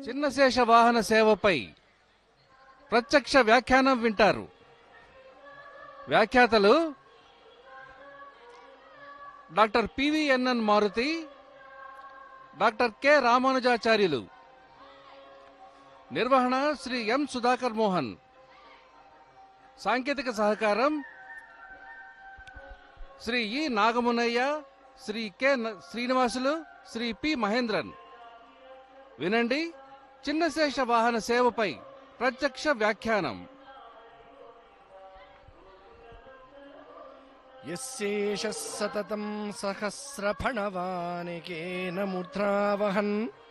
చిన్నశేష వాహన సేవపై ప్రత్యక్ష వ్యాఖ్యానం వింటారు వ్యాఖ్యాతలు doctor PVNN Maruthi doctor K Ramanujacharyulu నిర్వహణ శ్రీ ఎం సుధాకర్ మోహన్ సాంకేతిక సహకారం శ్రీ ఇ నాగమునయ్య శ్రీ కె న- శ్రీనివాసులు శ్రీ పి మహేంద్రన్ వినండి చిన్నశేష వాహన సేవపై ప్రత్యక్ష వ్యాఖ్యానం యస్యేష సతతం సహస్రఫణవానికేన ముద్రావహన్